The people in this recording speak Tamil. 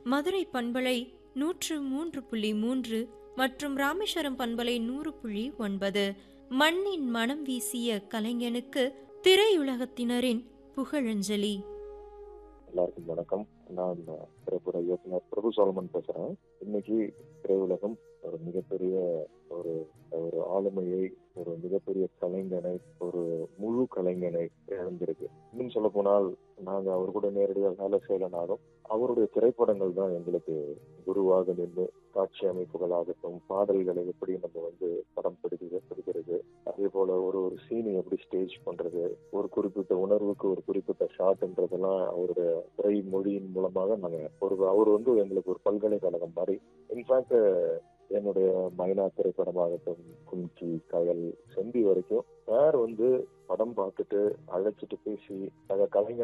மதுரை பண்பலை நூற்று மூன்று புள்ளி மூன்று மற்றும் ராமேஸ்வரம் பண்பலை நூறு புள்ளி ஒன்பது மண்ணின் மனம் வீசிய கலைஞனுக்கு திரையுலகத்தினரின் புகழஞ்சலி எல்லாருக்கும் வணக்கம் நான் திரைப்பட இயக்குனர் பிரபு சோலமன் பேசுறேன் இன்னைக்கு திரையுலகம் ஒரு மிகப்பெரிய ஒரு ஒரு ஆளுமையை ஒரு மிகப்பெரிய கலைஞனை ஒரு முழு கலைஞனை இழந்திருக்கு இன்னும் சொல்ல போனால் நாங்க அவர் கூட நேரடியாக வேலை செய்யலனாலும் அவருடைய திரைப்படங்கள் தான் எங்களுக்கு குருவாக நின்று காட்சி அமைப்புகளாகட்டும் பாடல்களை எப்படி நம்ம வந்து படம் பிடிக்கிறது பிடிக்கிறது அதே போல ஒரு ஒரு சீனை எப்படி ஸ்டேஜ் பண்றது ஒரு குறிப்பிட்ட உணர்வுக்கு ஒரு குறிப்பிட்ட ஷாட்ன்றதெல்லாம் அவருடைய திரை மொழியின் மூலமாக நாங்க ஒரு அவர் வந்து எங்களுக்கு ஒரு பல்கலைக்கழகம் மாதிரி இன்ஃபேக்ட் என்னுடைய மைனா திரைப்படமாகட்டும் கும்கி கயல் செந்தி வரைக்கும் சார் வந்து படம் பார்த்துட்டு அழைச்சிட்டு பேசி நாங்க கலைஞர்